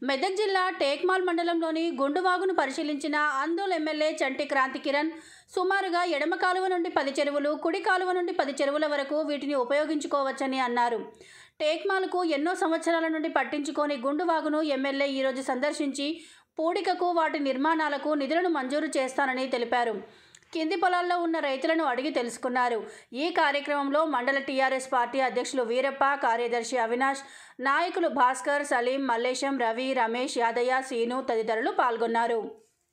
మెదక్ జిల్లా టేక్మాల్ మండలంలోని గుండువాగును పరిశీలించిన ఆందోళ్ ఎమ్మెల్యే చంటి క్రాంతి కిరణ్ సుమారుగా ఎడమ కాలువ నుండి పది చెరువులు కుడి కాలువ నుండి పది చెరువుల వరకు వీటిని ఉపయోగించుకోవచ్చని అన్నారు టేక్మాల్కు ఎన్నో సంవత్సరాల నుండి పట్టించుకొని గుండువాగును ఎమ్మెల్యే ఈరోజు సందర్శించి పూడికకు వాటి నిర్మాణాలకు నిధులను మంజూరు చేస్తానని తెలిపారు కింది పొలాల్లో ఉన్న రైతులను అడిగి తెలుసుకున్నారు ఈ కార్యక్రమంలో మండల టీఆర్ఎస్ పార్టీ అధ్యక్షులు వీరప్ప కార్యదర్శి అవినాష్ నాయకులు భాస్కర్ సలీం మల్లేశం రవి రమేష్ యాదయ్య సీను తదితరులు పాల్గొన్నారు